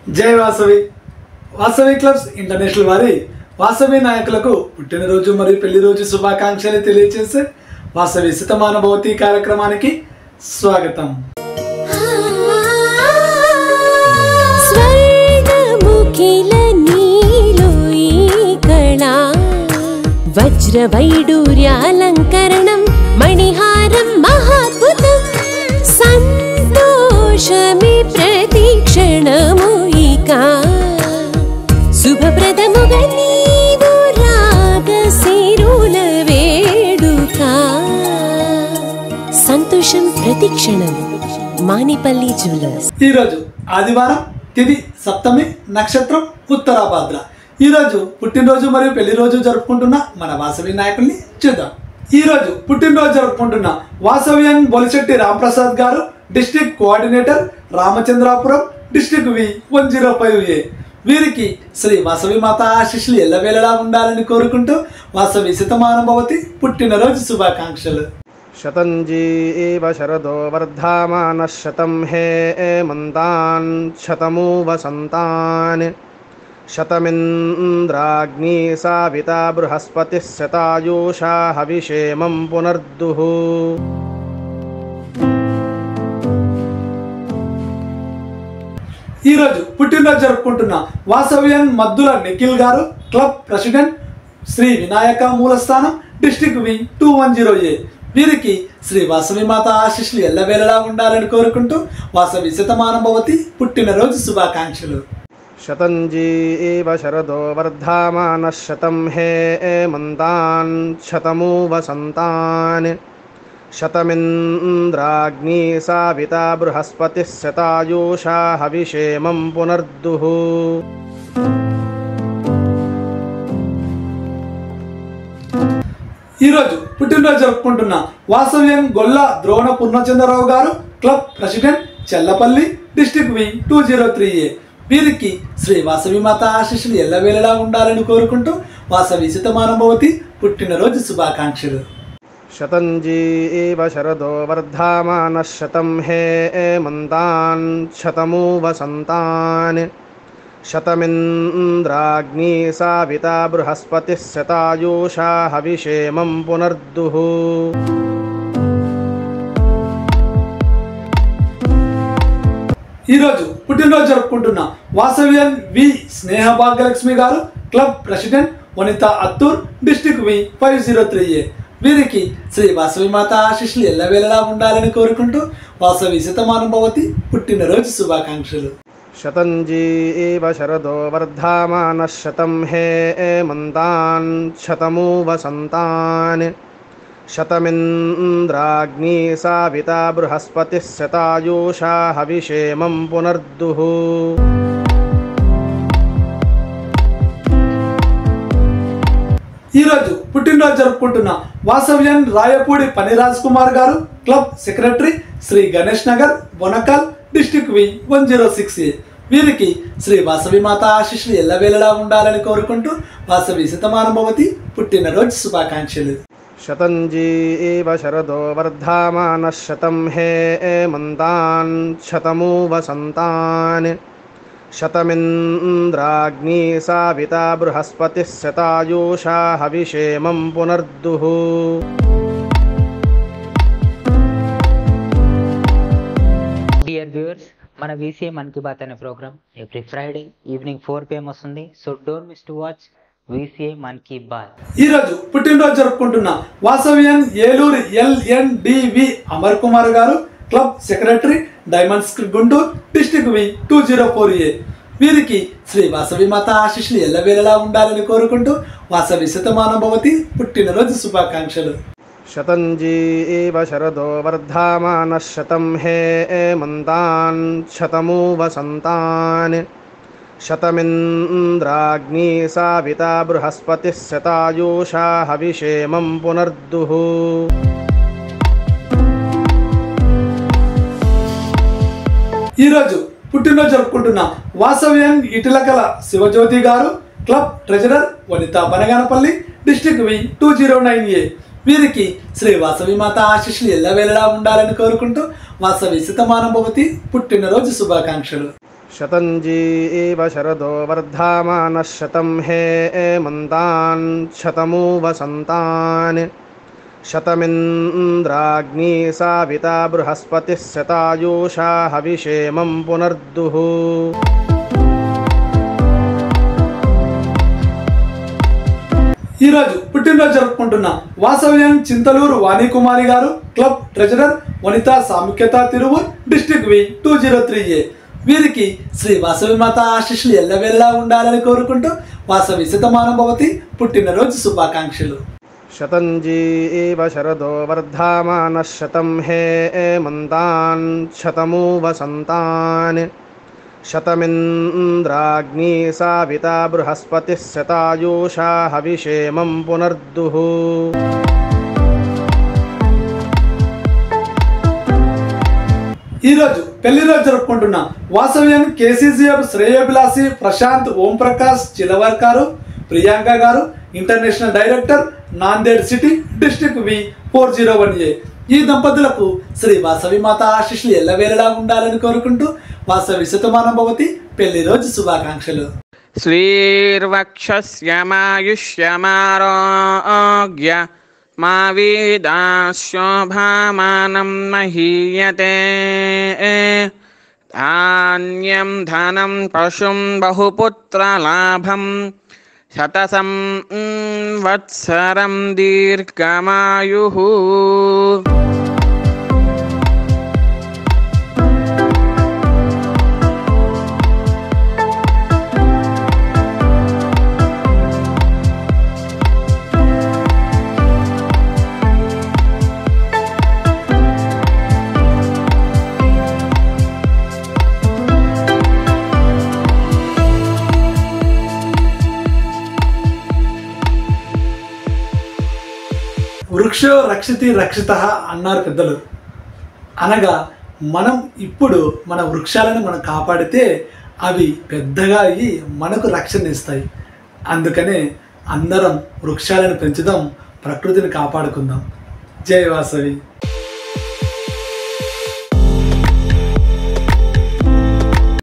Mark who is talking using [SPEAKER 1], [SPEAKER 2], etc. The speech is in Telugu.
[SPEAKER 1] జై వాసవి వాసవి క్లబ్స్ ఇంటర్నేషనల్ వారి వాసవి నాయకులకు పుట్టినరోజు మరియు పెళ్లి రోజు శుభాకాంక్షలు తెలియజేసే వాసవి శతమాన భవతి కార్యక్రమానికి స్వాగతం
[SPEAKER 2] స్వర్గముఖిల నీలో ఈ కళా వజ్రవైడూర్యాలంకరణం మణిహారం మహాద్భుతం సంతోషమి ప్రతిక్షణము ఇక శుభప్రదముగా నీవు రాగ సిరుల వేడుక సంతోషం ప్రతిక్షణం మానిపల్లి జ్యువెలర్స్
[SPEAKER 1] ఈరోజు ఆదివారం తిది సప్తమి నక్షత్రం ఉత్తరాభాద్ర ఈరోజు పుట్టినరోజు మరియు పెళ్లి రోజు జరుపుకుంటున్న మన వాసవి నాయకుల్ని చూద్దాం ఈరోజు పుట్టినరోజు జరుపుకుంటున్న వాసవ్యన్ Bolisetty Ramprasad garu district coordinator Ramachandrapuram district V one zero five A వీరికి శ్రీ వాసవి మాత ఆశిష్లు ఎల్లవేళలా ఉండాలని కోరుకుంటూ వాసవి శతమానుభవతి పుట్టినరోజు శుభాకాంక్షలు
[SPEAKER 3] शतञ्जी एव शरदो वर्धामानः शतं हे एमन्तान् शतमु वसन्तान् शतमिन्द्राग्नी साविता बृहस्पतिः शतायुषा हविषेमं पुनर्दुः
[SPEAKER 1] ఈరోజు పుట్టినరోజు జరుపుకుంటున్న వాసవ్యన్ Maddula Nikhil garu club president Sri Vinayaka Moolasthanam district V two one zero A వీరికి శ్రీ వాసవి మాత ఆశిష్లు ఎల్లవేళలా ఉండాలని కోరుకుంటూ వాసవి శతమానుభవతి పుట్టినరోజు శుభాకాంక్షలు
[SPEAKER 3] शतञ्जी एव शरदो वर्धामानः शतं हे एमन्तान् शतमु वसन्तान् शतमिन्द्राग्नी साविता बृहस्पतिः शतायुषा हविषेमं पुनर्दुः
[SPEAKER 1] ఈరోజు పుట్టినరోజు జరుపుకుంటున్న వాసవ్యం గొల్ల Drona Purnachandrarao garu club president Chellapalli district V two zero three A వీరికి శ్రీ వాసవి మాత ఆశీస్సులు ఎల్లవేళలా ఉండాలని కోరుకుంటూ వాసవి శతమానుభవతి పుట్టినరోజు శుభాకాంక్షలు
[SPEAKER 3] शतञ्जी एव शरदो वर्धामानः शतं हे एमन्तान् शतमु वसन्तान् शतमिन्द्राग्नी साविता बृहस्पतिः शतायुषा हविषेमं पुनर्दुः
[SPEAKER 1] ఈరోజు పుట్టినరోజు జరుపుకుంటున్న వాసవ్యన్ వి Sneha Bhagyalakshmi garu club president Vanitha Attur district V five zero three A వీరికి శ్రీ వాసవి మాత ఆశీస్సులు ఎల్లవేళలా ఉండాలని కోరుకుంటూ వాసవి శతమానుభవతి పుట్టినరోజు శుభాకాంక్షలు
[SPEAKER 3] शतञ्जी एव शरदो वर्धामानः शतं हे एमन्तान् शतमु वसन्तान् शतमिन्द्राग्नी साविता बृहस्पतिः शतायुषा हविषेमं पुनर्दुः
[SPEAKER 1] ఈరోజు పుట్టినరోజు జరుపుకుంటున్న వాసవ్యన్ Rayapudi Paniraj Kumar garu club secretary Sri Ganesh Nagar Bonakal district V one zero six A వీరికి శ్రీ వాసవి మాత ఆశీస్సులు ఎల్లవేళలా ఉండాలని కోరుకుంటూ వాసవి శతమానుభవతి పుట్టినరోజు శుభాకాంక్షలు
[SPEAKER 3] शतञ्जी एव शरदो वर्धामानः शतं हे एमन्तान् शतमु वसन्तान् शतमिन्द्राग्नी साविता बृहस्पतिः शतायुषा हविषेमं पुनर्दुः
[SPEAKER 4] డియర్ వ్యూవర్స్ మన వీసీఏ మన్ కీ బాత్ అనే programme every Friday evening four PM వస్తుంది so don't miss to watch VCA Mann Ki Baat
[SPEAKER 1] ఈరోజు పుట్టినరోజు జరుపుకుంటున్న Vasavyan Eluru LNDV Amar Kumar garu club secretary diamonds Guntur district V two zero four A వీరికి శ్రీ వాసవి మాత ఆశీస్సులు ఎల్లవేళలా ఉండాలని కోరుకుంటూ వాసవి శతమానుభవతి పుట్టినరోజు శుభాకాంక్షలు
[SPEAKER 3] शतञ्जी एव शरदो वर्धामानः शतं हे एमन्तान् शतमु वसन्तान् शतमिन्द्राग्नी साविता बृहस्पतिः शतायुषा हविषेमं पुनर्दुः
[SPEAKER 1] ఈరోజు పుట్టినరోజు జరుపుకుంటున్న వాసవ్యన్ Itilakala Sivajyothi garu club treasurer Vanitha Banaganapalli district V two zero nine A వీరికి శ్రీ వాసవి మాత ఆశీస్సులు ఎల్లవేళలా ఉండాలని కోరుకుంటూ వాసవి శతమానుభవతి పుట్టినరోజు శుభాకాంక్షలు
[SPEAKER 3] शतञ्जीव शरदो वर्धामानः शतं हेमन्तान् शतमु वसन्तान् शतमिन्द्राग्नी साविता बृहस्पतिः शतायुषा हविषेमं पुनर्दुः
[SPEAKER 1] ఈరోజు పుట్టినరోజు జరుపుకుంటున్న వాసవ్యం Chintaluru Vanikumari garu club treasurer Vanitha Samukhyatha Tiruvur district V two zero three A వీరికి శ్రీ వాసవి మాత ఆశీస్సులు ఎల్లవెల్లా ఉండాలని కోరుకుంటూ వాసవి శతమానం భవతి పుట్టినరోజు శుభాకాంక్షలు
[SPEAKER 3] शतञ्जीव शरदो वर्धामानः शतं हेमन्तान् शतमु वसन्तान् शतमिन्द्राग्नी साविता बृहस्पतिः शतायुषा हविषेमं पुनर्दुः
[SPEAKER 1] ఈరోజు పెళ్లి రోజు జరుపుకుంటున్న వాసవ్యం కేసీసీఎఫ్ శ్రేయోభిలాసి Prashant Om Prakash Chilavarkar Priyanka garu international director Nanded city district V four zero one A ఈ దంపతులకు శ్రీ వాసవి మాత ఆశీస్సులు ఎల్లవేళలా ఉండాలని కోరుకుంటూ వాసవి శతమానం భవతి పెళ్లి రోజు శుభాకాంక్షలు
[SPEAKER 5] श्रीर्वक्षस्यमायुष्यमारोग्य मा वेदाशोभामानं महीयते धान्यं धनं पशुं बहुपुत्रलाभं शतसं वत्सरं दीर्घमायुः
[SPEAKER 1] వృక్షో రక్షితి రక్షిత అన్నారు పెద్దలు అనగా మనం ఇప్పుడు మన వృక్షాలను మనం కాపాడితే అవి పెద్దగా అయ్యి మనకు రక్షణ ఇస్తాయి అందుకనే అందరం వృక్షాలను పెంచుదాం ప్రకృతిని కాపాడుకుందాం జై వాసవి